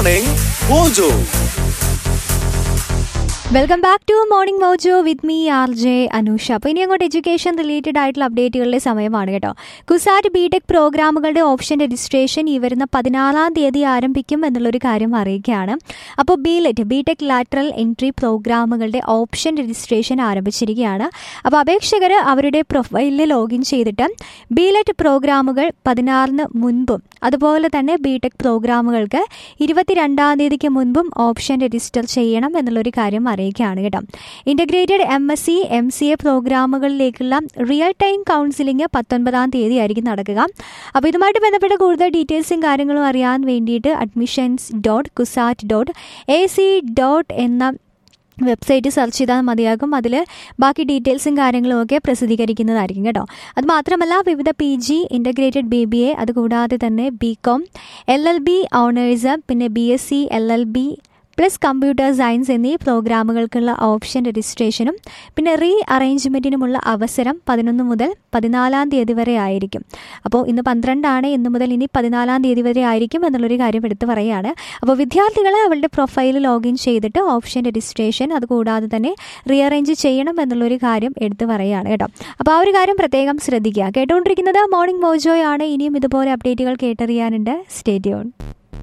morning mojo welcome back to morning mojo with me R J Anusha അപ്പോൾ ഇനി അങ്ങോട്ട് education related ആയിട്ടുള്ള അപ്ഡേറ്റുകളുടെ സമയമാണ് കേട്ടോ കുസാറ്റ് ബി ടെക് പ്രോഗ്രാമുകളുടെ ഓപ്ഷൻ രജിസ്ട്രേഷൻ ഈ വരുന്ന പതിനാലാം തീയതി ആരംഭിക്കും എന്നുള്ളൊരു കാര്യം അറിയിക്കുകയാണ് അപ്പോൾ B LET B tech lateral entry പ്രോഗ്രാമുകളുടെ ഓപ്ഷൻ രജിസ്ട്രേഷൻ ആരംഭിച്ചിരിക്കുകയാണ് അപ്പോൾ അപേക്ഷകർ അവരുടെ പ്രൊഫൈലിൽ ലോഗിൻ ചെയ്തിട്ട് ബി ലെറ്റ് പ്രോഗ്രാമുകൾ പതിനാറിന് മുൻപും അതുപോലെ തന്നെ ബി ടെക് പ്രോഗ്രാമുകൾക്ക് ഇരുപത്തിരണ്ടാം തീയതിക്ക് മുൻപും ഓപ്ഷൻ രജിസ്റ്റർ ചെയ്യണം എന്നുള്ളൊരു കാര്യം അറിയിക്കുകയാണ് കേട്ടോ integrated M S C M C A പ്രോഗ്രാമുകളിലേക്കുള്ള റിയൽ ടൈം കൗൺസിലിംഗ് പത്തൊൻപതാം തീയതി ആയിരിക്കും നടക്കുക അപ്പോൾ ഇതുമായിട്ട് ബന്ധപ്പെട്ട കൂടുതൽ ഡീറ്റെയിൽസും കാര്യങ്ങളും അറിയാൻ വേണ്ടിയിട്ട് admissions dot CUSAT dot A C dot എന്ന വെബ്സൈറ്റ് സെർച്ച് ചെയ്താൽ മതിയാകും അതിൽ ബാക്കി ഡീറ്റെയിൽസും കാര്യങ്ങളും ഒക്കെ പ്രസിദ്ധീകരിക്കുന്നതായിരിക്കും കേട്ടോ അത് മാത്രമല്ല വിവിധ P G integrated B B A അതുകൂടാതെ തന്നെ B com L L B honours പിന്നെ B S C L L B plus computer science എന്നീ പ്രോഗ്രാമുകൾക്കുള്ള ഓപ്ഷൻ രജിസ്ട്രേഷനും പിന്നെ റീ അറേഞ്ച്മെൻറ്റിനുമുള്ള അവസരം പതിനൊന്ന് മുതൽ പതിനാലാം തീയതി വരെ ആയിരിക്കും അപ്പോൾ ഇന്ന് പന്ത്രണ്ടാണ് ഇന്ന് മുതൽ ഇനി പതിനാലാം തീയതി വരെ ആയിരിക്കും എന്നുള്ളൊരു കാര്യം എടുത്ത് പറയുകയാണ് അപ്പോൾ വിദ്യാർത്ഥികൾ അവരുടെ പ്രൊഫൈൽ ലോഗിൻ ചെയ്തിട്ട് ഓപ്ഷൻ രജിസ്ട്രേഷൻ അതുകൂടാതെ തന്നെ റീഅറേഞ്ച് ചെയ്യണം എന്നുള്ളൊരു കാര്യം എടുത്ത് പറയുകയാണ് കേട്ടോ അപ്പോൾ ആ ഒരു കാര്യം പ്രത്യേകം ശ്രദ്ധിക്കുക കേട്ടുകൊണ്ടിരിക്കുന്നത് മോർണിംഗ് മോജോയാണ് ഇനിയും ഇതുപോലെ അപ്ഡേറ്റുകൾ കേട്ടറിയാനുണ്ട് സ്റ്റേഡിയോൺ